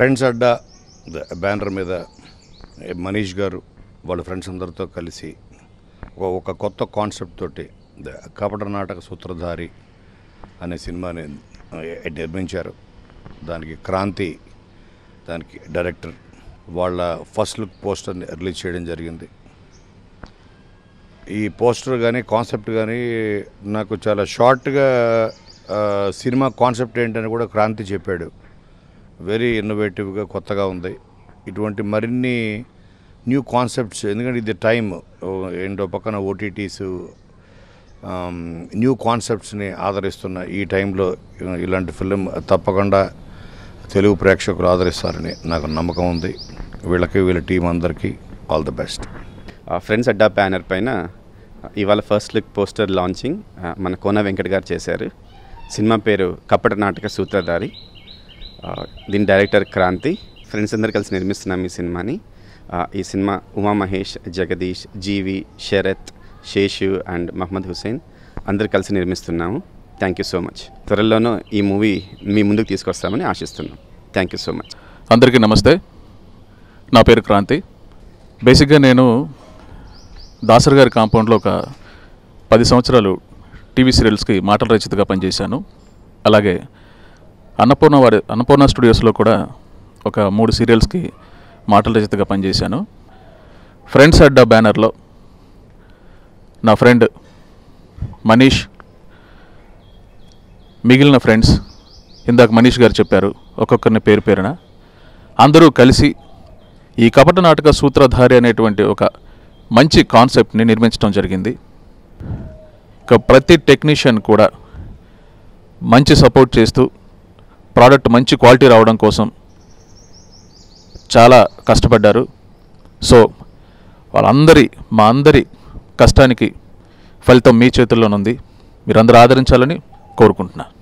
friends Adda the- banner మీద మనీష్ గారు వాళ్ళ ఫ్రెండ్స్ అందరితో కలిసి ఒక- ఒక కొత్త కాన్సెప్ట్ తోటి ద- కపట నాటక సూత్రధారి అనే సినిమాని ఆ, నిర్మించారు దానికి క్రాంతి దానికి డైరెక్టర్ వాళ్ళ ఫస్ట్ లుక్ పోస్టర్ని రిలీజ్ చేయడం జరిగింది ఈ పోస్టర్ కానీ కాన్సెప్ట్ కానీ నాకు చాలా షార్ట్గా ఆ, సినిమా కాన్సెప్ట్ ఏంటని కూడా క్రాంతి చెప్పాడు వెరీ ఇన్నోవేటివ్గా కొత్తగా ఉంది ఇటువంటి మరిన్ని న్యూ కాన్సెప్ట్స్ ఎందుకంటే ఇది టైం ఏంటో పక్కన ఓటీటీస్ న్యూ కాన్సెప్ట్స్ని ఆదరిస్తున్న ఈ టైంలో ఇలాంటి ఫిలిం తప్పకుండా తెలుగు ప్రేక్షకులు ఆదరిస్తారని నాకు నమ్మకం ఉంది వీళ్ళకి వీళ్ళ టీం అందరికీ ఆల్ ద బెస్ట్ ఆ ఫ్రెండ్స్ అడ్డా బ్యానర్ పైన ఆ, ఇవాళ ఫస్ట్ లుక్ పోస్టర్ లాంచింగ్ ఆ, మన కోన వెంకట్ గారు చేశారు సినిమా పేరు కప్పట నాటక సూత్రధారి ఆ, దీని డైరెక్టర్ క్రాంతి ఫ్రెండ్స్ అందరు కలిసి నిర్మిస్తున్నాం ఈ సినిమాని ఆ, ఈ సినిమా ఉమా మహేష్ జగదీష్ జీవి శరత్ శేషు అండ్ మహమ్మద్ హుసేన్ అందరు కలిసి నిర్మిస్తున్నాము థ్యాంక్ యూ సో మచ్ త్వరలోనూ ఈ మూవీ మీ ముందుకు తీసుకొస్తామని ఆశిస్తున్నాం థ్యాంక్ యూ సో మచ్ అందరికీ నమస్తే నా పేరు క్రాంతి బేసిక్గా నేను దాసర్ గారి కాంపౌండ్లో ఒక పది సంవత్సరాలు టీవీ సీరియల్స్కి మాటల రచయితగా పనిచేశాను అలాగే అన్నపూర్ణ వారి అన్నపూర్ణ స్టూడియోస్లో కూడా ఒక మూడు సీరియల్స్కి మాటల రచయితగా పనిచేశాను ఫ్రెండ్స్ అడ్డా బ్యానర్లో నా ఫ్రెండ్ మనీష్ మిగిలిన ఫ్రెండ్స్ ఇందాక మనీష్ గారు చెప్పారు ఒక్కొక్కరిని పేరు పేరున అందరూ కలిసి ఈ కపట నాటక సూత్రధారి అనేటువంటి ఒక మంచి కాన్సెప్ట్ని నిర్మించడం జరిగింది ఇక ప్రతి టెక్నీషియన్ కూడా మంచి సపోర్ట్ చేస్తూ ప్రోడక్ట్ మంచి క్వాలిటీ రావడం కోసం చాలా కష్టపడ్డారు సో వాళ్ళందరి మా అందరి కష్టానికి ఫలితం మీ చేతుల్లోనుంది మీరందరూ ఆదరించాలని కోరుకుంటున్నాను